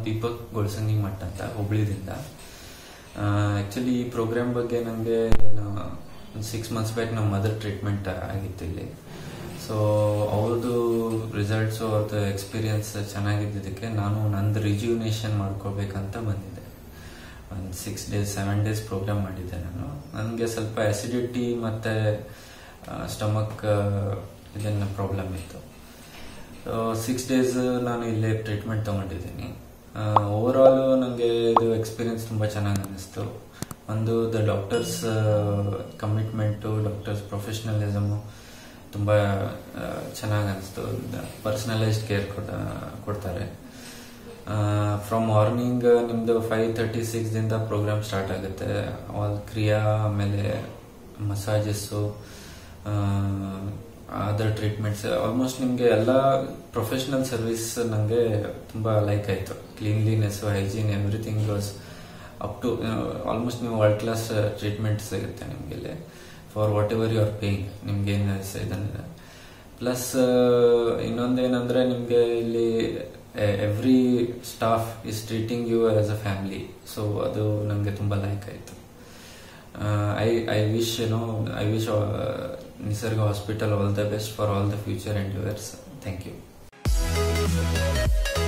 ದೀಪಕ್ ಗೊಳಸಂಗಿ ಮಠ ಅಂತ ಹುಬ್ಳಿದಿಂದ ಆ್ಯಕ್ಚುಲಿ ಈ ಪ್ರೋಗ್ರಾಮ್ ಬಗ್ಗೆ ನನಗೆ ಸಿಕ್ಸ್ ಮಂತ್ಸ್ ಬ್ಯಾಕ್ ನಮ್ಮ ಮದರ್ ಟ್ರೀಟ್ಮೆಂಟ್ ಆಗಿತ್ತು ಇಲ್ಲಿ ಸೊ ಅವ್ರದ್ದು ರಿಸಲ್ಟ್ಸು ಅವ್ರದ್ದು ಎಕ್ಸ್ಪೀರಿಯನ್ಸ್ ಚೆನ್ನಾಗಿದ್ದಕ್ಕೆ ನಾನು ನಂದು ರಿಜ್ಯೂನೇಷನ್ ಮಾಡ್ಕೋಬೇಕಂತ ಬಂದಿದ್ದೆ ಒಂದು six days seven days programme ಮಾಡಿದ್ದೆ ನಾನು ನನಗೆ ಸ್ವಲ್ಪ ಅಸಿಡಿಟಿ ಮತ್ತು ಸ್ಟಮಕ್ ಇದನ್ನ ಪ್ರಾಬ್ಲಮ್ ಇತ್ತು ಸಿಕ್ಸ್ ಡೇಸ್ ನಾನು ಇಲ್ಲೇ ಟ್ರೀಟ್ಮೆಂಟ್ ತೊಗೊಂಡಿದ್ದೀನಿ ಓವರ್ ಆಲ್ ನನಗೆ ಇದು ಎಕ್ಸ್ಪೀರಿಯನ್ಸ್ ತುಂಬ ಚೆನ್ನಾಗಿ ಅನ್ನಿಸ್ತು ಒಂದು the doctors commitment doctors professionalism ತುಂಬ ಚೆನ್ನಾಗಿ ಅನಿಸ್ತು ಪರ್ಸನಲೈಸ್ಡ್ ಕೇರ್ ಕೊಡ ಕೊಡ್ತಾರೆ ಫ್ರಮ್ ಮಾರ್ನಿಂಗ್ ನಿಮ್ಮದು ಫೈವ್ ತರ್ಟಿ ಸಿಕ್ಸ್ದಿಂದ ಪ್ರೋಗ್ರಾಮ್ ಸ್ಟಾರ್ಟ್ ಆಗುತ್ತೆ ಆಲ್ ಕ್ರಿಯಾ ಆಮೇಲೆ ಮಸಾಜಸ್ಸು ಅದರ್ ಟ್ರೀಟ್ಮೆಂಟ್ಸ್ ಆಲ್ಮೋಸ್ಟ್ ನಿಮಗೆ ಎಲ್ಲ ಪ್ರೊಫೆಷ್ನಲ್ ಸರ್ವಿಸ್ ನನಗೆ ತುಂಬ ಲೈಕ್ ಆಯಿತು cleanliness hygiene everything was up to almost ನೀವು ವರ್ಲ್ಡ್ ಕ್ಲಾಸ್ ಟ್ರೀಟ್ಮೆಂಟ್ ಸಿಗುತ್ತೆ ನಿಮಗೆ ಇಲ್ಲಿ for what ever your pain ನಿಮ್ಗೆ ಏನು ಇದನ್ನ ಪ್ಲಸ್ ಇನ್ನೊಂದೇನಂದ್ರೆ ನಿಮಗೆ ಇಲ್ಲಿ every staff is treating you as a family so ಅದು ನನಗೆ ತುಂಬ ಲೈಕ್ ಆಯಿತು I I wish no I wish Nisarga hospital all the best for all the future and yours thank you